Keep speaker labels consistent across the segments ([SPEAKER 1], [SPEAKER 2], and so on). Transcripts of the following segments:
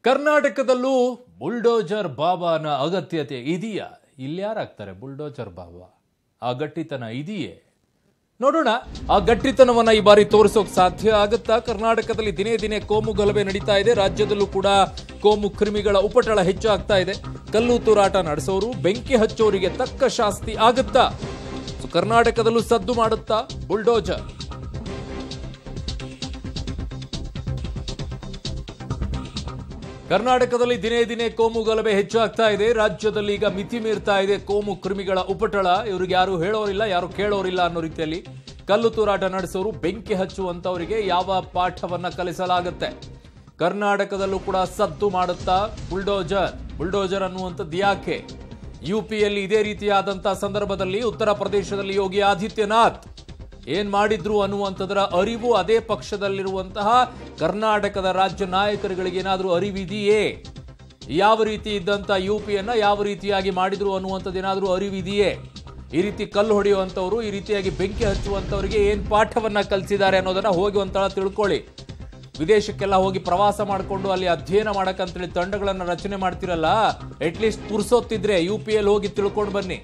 [SPEAKER 1] ಕರ್ನಾಟಕದಲ್ಲೂ ಬುಲ್ಡೋಜರ್ ಬಾಬಾನ ಅಗತ್ಯತೆ ಇದೆಯಾ ಇಲ್ಲಿ ಯಾರಾಗ್ತಾರೆ ಬುಲ್ಡೋಜರ್ ಬಾಬಾ ಆ ಗಟ್ಟಿತನ ಇದೆಯೇ ನೋಡೋಣ ಆ ಗಟ್ಟಿತನವನ್ನ ಈ ಬಾರಿ ತೋರಿಸೋಕ್ ಸಾಧ್ಯ ಆಗುತ್ತಾ ಕರ್ನಾಟಕದಲ್ಲಿ ದಿನೇ ದಿನೇ ಕೋಮು ಗಲಭೆ ನಡೀತಾ ಇದೆ ರಾಜ್ಯದಲ್ಲೂ ಕೂಡ ಕೋಮು ಕ್ರಿಮಿಗಳ ಉಪಟಳ ಹೆಚ್ಚಾಗ್ತಾ ಇದೆ ಕಲ್ಲು ತೂರಾಟ ನಡೆಸೋರು ಬೆಂಕಿ ಹಚ್ಚೋರಿಗೆ ತಕ್ಕ ಶಾಸ್ತಿ ಆಗುತ್ತಾ ಸೊ ಕರ್ನಾಟಕದಲ್ಲೂ ಸದ್ದು ಮಾಡುತ್ತಾ ಬುಲ್ಡೋಜರ್ ಕರ್ನಾಟಕದಲ್ಲಿ ದಿನೇ ದಿನೇ ಕೋಮು ಗಲಭೆ ಹೆಚ್ಚಾಗ್ತಾ ಇದೆ ರಾಜ್ಯದಲ್ಲಿ ಈಗ ಮಿತಿ ಮೀರ್ತಾ ಇದೆ ಕೋಮು ಕ್ರಿಮಿಗಳ ಉಪಟಳ ಇವ್ರಿಗೆ ಯಾರು ಹೇಳೋರಿಲ್ಲ ಯಾರು ಕೇಳೋರಿಲ್ಲ ಅನ್ನೋ ರೀತಿಯಲ್ಲಿ ಕಲ್ಲು ತೂರಾಟ ನಡೆಸೋರು ಬೆಂಕಿ ಹಚ್ಚುವಂತವರಿಗೆ ಯಾವ ಪಾಠವನ್ನ ಕಲಿಸಲಾಗುತ್ತೆ ಕರ್ನಾಟಕದಲ್ಲೂ ಕೂಡ ಸದ್ದು ಮಾಡುತ್ತಾ ಬುಲ್ಡೋಜರ್ ಬುಲ್ಡೋಜರ್ ಅನ್ನುವಂಥದ್ದು ಯಾಕೆ ಯುಪಿಯಲ್ಲಿ ಇದೇ ರೀತಿಯಾದಂತಹ ಸಂದರ್ಭದಲ್ಲಿ ಉತ್ತರ ಪ್ರದೇಶದಲ್ಲಿ ಯೋಗಿ ಆದಿತ್ಯನಾಥ್ ಏನ್ ಮಾಡಿದ್ರು ಅನ್ನುವಂಥದ್ರ ಅರಿವು ಅದೇ ಪಕ್ಷದಲ್ಲಿರುವಂತಹ ಕರ್ನಾಟಕದ ರಾಜ್ಯ ನಾಯಕರುಗಳಿಗೆ ಏನಾದರೂ ಅರಿವಿದೆಯೇ ಯಾವ ರೀತಿ ಇದ್ದಂತ ಯು ಪಿಯನ್ನ ಯಾವ ರೀತಿಯಾಗಿ ಮಾಡಿದ್ರು ಅನ್ನುವಂಥದ್ದು ಏನಾದರೂ ಅರಿವಿದೆಯೇ ಈ ರೀತಿ ಕಲ್ಲು ಹೊಡೆಯುವಂಥವ್ರು ಈ ರೀತಿಯಾಗಿ ಬೆಂಕಿ ಹಚ್ಚುವಂಥವ್ರಿಗೆ ಏನ್ ಪಾಠವನ್ನ ಕಲಿಸಿದ್ದಾರೆ ಅನ್ನೋದನ್ನ ಹೋಗಿ ಒಂಥರ ತಿಳ್ಕೊಳ್ಳಿ ವಿದೇಶಕ್ಕೆಲ್ಲ ಹೋಗಿ ಪ್ರವಾಸ ಮಾಡಿಕೊಂಡು ಅಲ್ಲಿ ಅಧ್ಯಯನ ಮಾಡಕ್ಕಂತೇಳಿ ತಂಡಗಳನ್ನ ರಚನೆ ಮಾಡ್ತಿರಲ್ಲ ಅಟ್ಲೀಸ್ಟ್ ಪುರ್ಸೊತ್ತಿದ್ರೆ ಯು ಪಿ ಎಲ್ ಹೋಗಿ ತಿಳ್ಕೊಂಡು ಬನ್ನಿ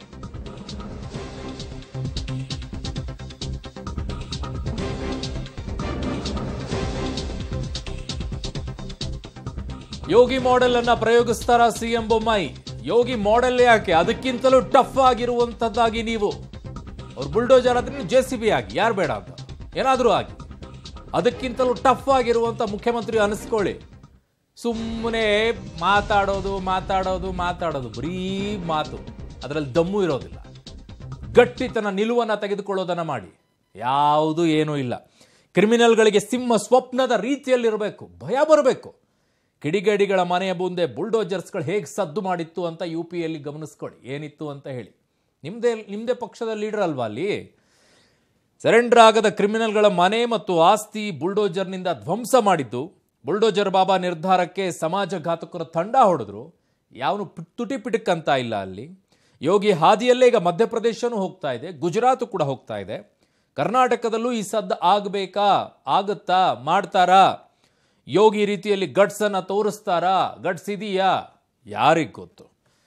[SPEAKER 1] ಯೋಗಿ ಮಾಡೆಲ್ ಅನ್ನ ಪ್ರಯೋಗಿಸ್ತಾರ ಸಿಎಂ ಬೊಮ್ಮಾಯಿ ಯೋಗಿ ಮಾಡೆಲ್ ಯಾಕೆ ಅದಕ್ಕಿಂತಲೂ ಟಫ್ ಆಗಿರುವಂತದ್ದಾಗಿ ನೀವು ಅವ್ರು ಬುಲ್ಡೋಜರ್ ಆದ್ರೆ ಜೆ ಸಿ ಬಿ ಆಗಿ ಯಾರು ಬೇಡ ಅಂತ ಏನಾದರೂ ಆಗಿ ಅದಕ್ಕಿಂತಲೂ ಟಫ್ ಆಗಿರುವಂತ ಮುಖ್ಯಮಂತ್ರಿ ಅನಿಸ್ಕೊಳ್ಳಿ ಸುಮ್ಮನೆ ಮಾತಾಡೋದು ಮಾತಾಡೋದು ಮಾತಾಡೋದು ಬರೀ ಮಾತು ಅದರಲ್ಲಿ ದಮ್ಮು ಇರೋದಿಲ್ಲ ಗಟ್ಟಿತನ ನಿಲುವನ್ನ ತೆಗೆದುಕೊಳ್ಳೋದನ್ನ ಮಾಡಿ ಯಾವುದು ಏನೂ ಇಲ್ಲ ಕ್ರಿಮಿನಲ್ಗಳಿಗೆ ಸಿಂಹ ಸ್ವಪ್ನದ ರೀತಿಯಲ್ಲಿರಬೇಕು ಭಯ ಬರಬೇಕು ಕಿಡಿಗೇಡಿಗಳ ಮನೆಯ ಮುಂದೆ ಬುಲ್ಡೋಜರ್ಸ್ಗಳು ಹೇಗೆ ಸದ್ದು ಮಾಡಿತ್ತು ಅಂತ ಯು ಪಿಯಲ್ಲಿ ಗಮನಿಸ್ಕೊಳ್ಳಿ ಏನಿತ್ತು ಅಂತ ಹೇಳಿ ನಿಮ್ಮದೇ ನಿಮ್ಮದೇ ಪಕ್ಷದ ಲೀಡರ್ ಅಲ್ವಾ ಅಲ್ಲಿ ಸರೆಂಡರ್ ಆಗದ ಕ್ರಿಮಿನಲ್ಗಳ ಮನೆ ಮತ್ತು ಆಸ್ತಿ ಬುಲ್ಡೋಜರ್ನಿಂದ ಧ್ವಂಸ ಮಾಡಿದ್ದು ಬುಲ್ಡೋಜರ್ ಬಾಬಾ ನಿರ್ಧಾರಕ್ಕೆ ಸಮಾಜಘಾತಕರ ತಂಡ ಹೊಡೆದ್ರು ಯಾವನು ತುಟಿ ಪಿಟಕ್ಕಂತ ಇಲ್ಲ ಅಲ್ಲಿ ಯೋಗಿ ಹಾದಿಯಲ್ಲೇ ಈಗ ಮಧ್ಯಪ್ರದೇಶನೂ ಹೋಗ್ತಾ ಇದೆ ಗುಜರಾತ್ ಕೂಡ ಹೋಗ್ತಾ ಇದೆ ಕರ್ನಾಟಕದಲ್ಲೂ ಈ ಸದ್ದು ಆಗಬೇಕಾ ಆಗುತ್ತಾ ಮಾಡ್ತಾರಾ ಯೋಗಿ ಈ ರೀತಿಯಲ್ಲಿ ಗಟ್ಸ್ ಅನ್ನ ತೋರಿಸ್ತಾರಾ ಗಟ್ಸ್ ಇದೆಯಾ ಯಾರಿಗ್ ಗೊತ್ತು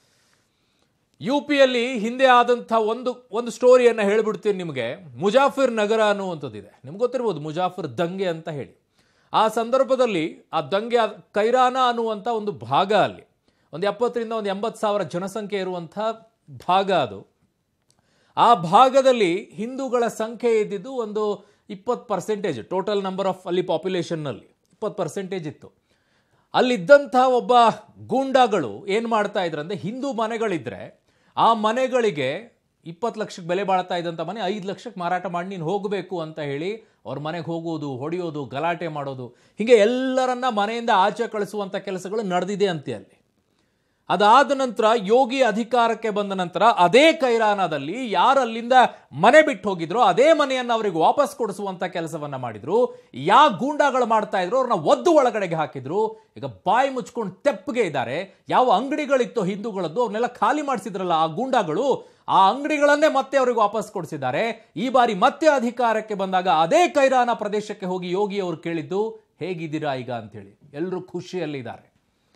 [SPEAKER 1] ಯು ಪಿಯಲ್ಲಿ ಹಿಂದೆ ಆದಂಥ ಒಂದು ಒಂದು ಸ್ಟೋರಿಯನ್ನ ಹೇಳ್ಬಿಡ್ತೀನಿ ನಿಮಗೆ ಮುಜಾಫಿರ್ ನಗರ ಅನ್ನುವಂಥದ್ದಿದೆ ನಿಮ್ಗೆ ಗೊತ್ತಿರ್ಬೋದು ಮುಜಾಫಿರ್ ದಂಗೆ ಅಂತ ಹೇಳಿ ಆ ಸಂದರ್ಭದಲ್ಲಿ ಆ ದಂಗೆ ಆದ- ಕೈರಾನ ಅನ್ನುವಂಥ ಒಂದು ಭಾಗ ಅಲ್ಲಿ ಒಂದು ಎಪ್ಪತ್ತರಿಂದ ಒಂದು ಎಂಬತ್ತು ಸಾವಿರ ಜನಸಂಖ್ಯೆ ಇರುವಂಥ ಭಾಗ ಅದು ಆ ಭಾಗದಲ್ಲಿ ಹಿಂದೂಗಳ ಸಂಖ್ಯೆ ಇದ್ದಿದ್ದು ಒಂದು ಇಪ್ಪತ್ತು ಪರ್ಸೆಂಟೇಜ್ ಟೋಟಲ್ ನಂಬರ್ ಆಫ್ ಅಲ್ಲಿ ಪಾಪ್ಯುಲೇಷನ್ನಲ್ಲಿ ಇಪ್ಪತ್ತು ಪರ್ಸೆಂಟೇಜ್ ಇತ್ತು ಅಲ್ಲಿದ್ದಂಥ ಒಬ್ಬ ಗೂಂಡಾಗಳು ಏನು ಮಾಡ್ತಾ ಇದ್ರಂದ್ರೆ ಹಿಂದೂ ಮನೆಗಳಿದ್ರೆ ಆ ಮನೆಗಳಿಗೆ ಇಪ್ಪತ್ತು ಲಕ್ಷಕ್ಕೆ ಬೆಲೆ ಬಾಳ್ತಾ ಇದ್ದಂಥ ಮನೆ ಐದು ಲಕ್ಷಕ್ಕೆ ಮಾರಾಟ ಮಾಡಿ ನೀನು ಹೋಗಬೇಕು ಅಂತ ಹೇಳಿ ಅವ್ರ ಮನೆಗೆ ಹೋಗೋದು ಹೊಡೆಯೋದು ಗಲಾಟೆ ಮಾಡೋದು ಹೀಗೆ ಎಲ್ಲರನ್ನ ಮನೆಯಿಂದ ಆಚೆ ಕಳಿಸುವಂಥ ಕೆಲಸಗಳು ನಡೆದಿದೆ ಅಂತೆ ಅಲ್ಲಿ ಅದಾದ ನಂತರ ಯೋಗಿ ಅಧಿಕಾರಕ್ಕೆ ಬಂದ ನಂತರ ಅದೇ ಕೈರಾನದಲ್ಲಿ ಯಾರು ಅಲ್ಲಿಂದ ಮನೆ ಬಿಟ್ಟು ಹೋಗಿದ್ರು ಅದೇ ಮನೆಯನ್ನು ಅವರಿಗೆ ವಾಪಸ್ ಕೊಡಿಸುವಂತ ಕೆಲಸವನ್ನ ಮಾಡಿದ್ರು ಯಾ ಗೂಂಡಾಗಳು ಮಾಡ್ತಾ ಇದ್ರು ಅವ್ರನ್ನ ಒದ್ದು ಒಳಗಡೆಗೆ ಹಾಕಿದ್ರು ಈಗ ಬಾಯಿ ಮುಚ್ಕೊಂಡು ತೆಪ್ಪಗೆ ಇದ್ದಾರೆ ಯಾವ ಅಂಗಡಿಗಳಿತ್ತು ಹಿಂದೂಗಳದ್ದು ಅವ್ರನ್ನೆಲ್ಲ ಖಾಲಿ ಮಾಡಿಸಿದ್ರಲ್ಲ ಆ ಗೂಂಡಾಗಳು ಆ ಅಂಗಡಿಗಳನ್ನೇ ಮತ್ತೆ ಅವ್ರಿಗೆ ವಾಪಸ್ ಕೊಡಿಸಿದ್ದಾರೆ ಈ ಬಾರಿ ಮತ್ತೆ ಅಧಿಕಾರಕ್ಕೆ ಬಂದಾಗ ಅದೇ ಕೈರಾನ ಪ್ರದೇಶಕ್ಕೆ ಹೋಗಿ ಯೋಗಿ ಅವರು ಕೇಳಿದ್ದು ಹೇಗಿದ್ದೀರಾ ಈಗ ಅಂತೇಳಿ ಎಲ್ಲರೂ ಖುಷಿಯಲ್ಲಿದ್ದಾರೆ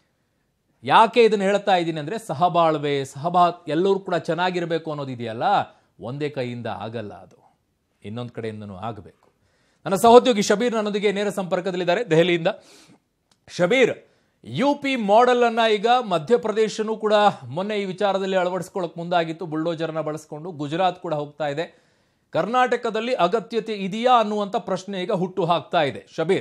[SPEAKER 1] ಯಾಕೆ ಇದನ್ನು ಹೇಳ್ತಾ ಇದ್ದೀನಿ ಅಂದರೆ ಸಹಬಾಳ್ವೆ ಸಹಬಾ ಎಲ್ಲರೂ ಕೂಡ ಚೆನ್ನಾಗಿರಬೇಕು ಅನ್ನೋದಿದೆಯಲ್ಲ ಒಂದೇ ಕೈಯಿಂದ ಆಗಲ್ಲ ಅದು ಇನ್ನೊಂದು ಕಡೆಯಿಂದನೂ ಆಗಬೇಕು ನನ್ನ ಸಹೋದ್ಯೋಗಿ ಶಬೀರ್ ನನ್ನೊಂದಿಗೆ ನೇರ ಸಂಪರ್ಕದಲ್ಲಿದ್ದಾರೆ ದೆಹಲಿಯಿಂದ ಶಬೀರ್ ಯು ಪಿ ಮಾಡೆಲ್ ಅನ್ನ ಈಗ ಮಧ್ಯಪ್ರದೇಶನೂ ಕೂಡ ಮೊನ್ನೆ ಈ ವಿಚಾರದಲ್ಲಿ ಅಳವಡಿಸ್ಕೊಳ್ಳೋಕೆ ಮುಂದಾಗಿತ್ತು ಬುಲ್ಡೋಜರ್ನ ಬಳಸ್ಕೊಂಡು ಗುಜರಾತ್ ಕೂಡ ಹೋಗ್ತಾ ಇದೆ ಕರ್ನಾಟಕದಲ್ಲಿ ಅಗತ್ಯತೆ ಇದೆಯಾ ಅನ್ನುವಂಥ ಪ್ರಶ್ನೆ ಈಗ ಹುಟ್ಟು ಹಾಕ್ತಾ ಇದೆ ಶಬೀರ್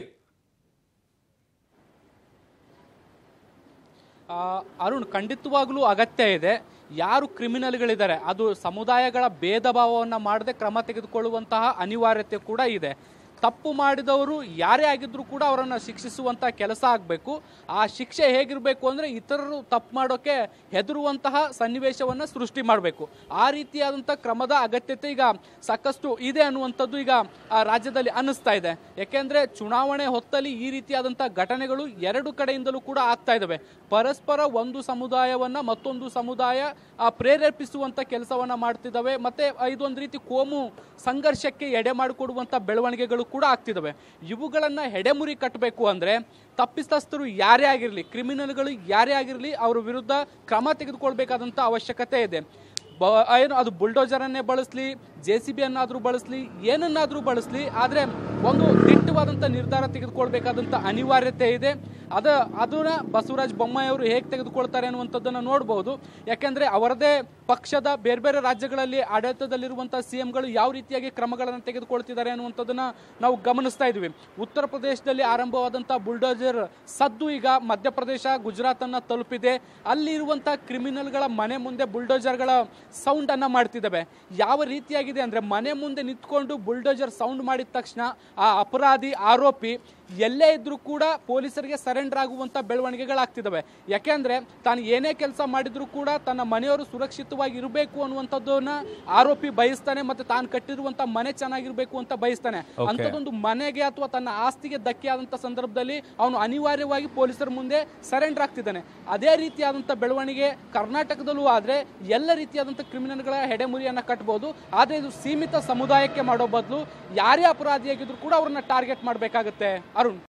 [SPEAKER 2] ಆ, ಅರುಣ್ ಖಂಡಿತವಾಗ್ಲೂ ಅಗತ್ಯ ಇದೆ ಯಾರು ಕ್ರಿಮಿನಲ್ಗಳಿದ್ದಾರೆ ಅದು ಸಮುದಾಯಗಳ ಭೇದ ಭಾವವನ್ನು ಮಾಡದೆ ಕ್ರಮ ತೆಗೆದುಕೊಳ್ಳುವಂತಹ ಅನಿವಾರ್ಯತೆ ಕೂಡ ಇದೆ ತಪ್ಪು ಮಾಡಿದವರು ಯಾರೇ ಆಗಿದ್ರು ಕೂಡ ಅವರನ್ನು ಶಿಕ್ಷಿಸುವಂತ ಕೆಲಸ ಆಗಬೇಕು ಆ ಶಿಕ್ಷೆ ಹೇಗಿರಬೇಕು ಅಂದ್ರೆ ಇತರರು ತಪ್ಪು ಮಾಡೋಕೆ ಹೆದರುವಂತಹ ಸನ್ನಿವೇಶವನ್ನ ಸೃಷ್ಟಿ ಮಾಡಬೇಕು ಆ ರೀತಿಯಾದಂಥ ಕ್ರಮದ ಅಗತ್ಯತೆ ಈಗ ಸಾಕಷ್ಟು ಇದೆ ಅನ್ನುವಂಥದ್ದು ಈಗ ಆ ರಾಜ್ಯದಲ್ಲಿ ಅನ್ನಿಸ್ತಾ ಇದೆ ಯಾಕೆಂದ್ರೆ ಚುನಾವಣೆ ಹೊತ್ತಲ್ಲಿ ಈ ರೀತಿಯಾದಂಥ ಘಟನೆಗಳು ಎರಡು ಕಡೆಯಿಂದಲೂ ಕೂಡ ಆಗ್ತಾ ಇದ್ದಾವೆ ಪರಸ್ಪರ ಒಂದು ಸಮುದಾಯವನ್ನ ಮತ್ತೊಂದು ಸಮುದಾಯ ಆ, ಪ್ರೇರೇಪಿಸುವಂತ ಕೆಲಸವನ್ನ ಮಾಡ್ತಿದ್ದಾವೆ ಮತ್ತೆ ಇದೊಂದು ರೀತಿ ಕೋಮು ಸಂಘರ್ಷಕ್ಕೆ ಎಡೆ ಮಾಡಿಕೊಡುವಂತ ಬೆಳವಣಿಗೆಗಳು ಕೂಡ ಆಗ್ತಿದ್ದಾವೆ ಇವುಗಳನ್ನ ಹೆಡೆಮುರಿ ಕಟ್ಟಬೇಕು ಅಂದ್ರೆ ತಪ್ಪಿತಸ್ಥರು ಯಾರೇ ಆಗಿರಲಿ ಕ್ರಿಮಿನಲ್ಗಳು ಯಾರೇ ಆಗಿರಲಿ ಅವ್ರ ವಿರುದ್ಧ ಕ್ರಮ ತೆಗೆದುಕೊಳ್ಬೇಕಾದಂತ ಅವಶ್ಯಕತೆ ಇದೆ ಬ ಏನು ಅದು ಬುಲ್ಡೋಜರನ್ನೇ ಬಳಸಲಿ ಜೆ ಸಿ ಬಿ ಅನ್ನಾದರೂ ಬಳಸಲಿ ಏನನ್ನಾದರೂ ಬಳಸಲಿ ಆದರೆ ಒಂದು ದಿಟ್ಟವಾದಂಥ ನಿರ್ಧಾರ ತೆಗೆದುಕೊಳ್ಬೇಕಾದಂಥ ಅನಿವಾರ್ಯತೆ ಇದೆ ಅದ ಅದನ್ನ ಬಸವರಾಜ ಬೊಮ್ಮಾಯಿ ಅವರು ಹೇಗೆ ತೆಗೆದುಕೊಳ್ತಾರೆ ಅನ್ನುವಂಥದ್ದನ್ನು ನೋಡಬಹುದು ಯಾಕೆಂದ್ರೆ ಅವರದೇ ಪಕ್ಷದ ಬೇರೆ ಬೇರೆ ರಾಜ್ಯಗಳಲ್ಲಿ ಆಡಳಿತದಲ್ಲಿರುವಂಥ ಸಿ ಎಂಗಳು ಯಾವ ರೀತಿಯಾಗಿ ಕ್ರಮಗಳನ್ನು ತೆಗೆದುಕೊಳ್ತಿದ್ದಾರೆ ಅನ್ನುವಂಥದ್ದನ್ನ ನಾವು ಗಮನಿಸ್ತಾ ಇದ್ವಿ ಉತ್ತರ ಪ್ರದೇಶದಲ್ಲಿ ಆರಂಭವಾದಂಥ ಬುಲ್ಡೋಜರ್ ಸದ್ದು ಈಗ ಮಧ್ಯಪ್ರದೇಶ ಗುಜರಾತ್ ಅನ್ನ ತಲುಪಿದೆ ಅಲ್ಲಿರುವಂಥ ಕ್ರಿಮಿನಲ್ಗಳ ಮನೆ ಮುಂದೆ ಬುಲ್ಡೋಜರ್ಗಳ ಸೌಂಡ್ ಅನ್ನ ಮಾಡ್ತಿದ್ದಾವೆ ಯಾವ ರೀತಿಯಾಗಿದೆ ಅಂದ್ರೆ ಮನೆ ಮುಂದೆ ನಿಂತ್ಕೊಂಡು ಬುಲ್ಡೋಜರ್ ಸೌಂಡ್ ಮಾಡಿದ ತಕ್ಷಣ ಆ ಅಪರಾಧಿ ಆರೋಪಿ ಎಲ್ಲೇ ಇದ್ರೂ ಕೂಡ ಪೊಲೀಸರಿಗೆ ಸರೆಂಡರ್ ಆಗುವಂತ ಬೆಳವಣಿಗೆಗಳಾಗ್ತಿದ್ದಾವೆ ಯಾಕೆಂದ್ರೆ ತಾನು ಏನೇ ಕೆಲಸ ಮಾಡಿದ್ರು ಕೂಡ ತನ್ನ ಮನೆಯವರು ಸುರಕ್ಷಿತವಾಗಿ ಇರಬೇಕು ಅನ್ನುವಂಥದ್ದನ್ನ ಆರೋಪಿ ಬಯಸ್ತಾನೆ ಮತ್ತೆ ತಾನು ಕಟ್ಟಿರುವಂತ ಮನೆ ಚೆನ್ನಾಗಿರ್ಬೇಕು ಅಂತ ಬಯಸ್ತಾನೆ
[SPEAKER 1] Okay.
[SPEAKER 2] ಅಂತದೊಂದು ಮನೆಗೆ ಅಥವಾ ತನ್ನ ಆಸ್ತಿಗೆ ಧಕ್ಕೆ ಆದಂತ ಸಂದರ್ಭದಲ್ಲಿ ಅವನು ಅನಿವಾರ್ಯವಾಗಿ ಪೊಲೀಸರ ಮುಂದೆ ಸರೆಂಡರ್ ಆಗ್ತಿದ್ದಾನೆ ಅದೇ ರೀತಿಯಾದಂತ ಬೆಳವಣಿಗೆ ಕರ್ನಾಟಕದಲ್ಲೂ ಆದ್ರೆ ಎಲ್ಲ ರೀತಿಯಾದಂತ ಕ್ರಿಮಿನಲ್ಗಳ ಹೆಡೆಮುರಿಯನ್ನ ಕಟ್ಟಬಹುದು ಆದ್ರೆ ಇದು ಸೀಮಿತ ಸಮುದಾಯಕ್ಕೆ ಮಾಡೋ ಬದಲು ಯಾರೇ ಅಪರಾಧಿಯಾಗಿದ್ರು ಕೂಡ ಅವ್ರನ್ನ ಟಾರ್ಗೆಟ್ ಮಾಡಬೇಕಾಗುತ್ತೆ ಅರುಣ್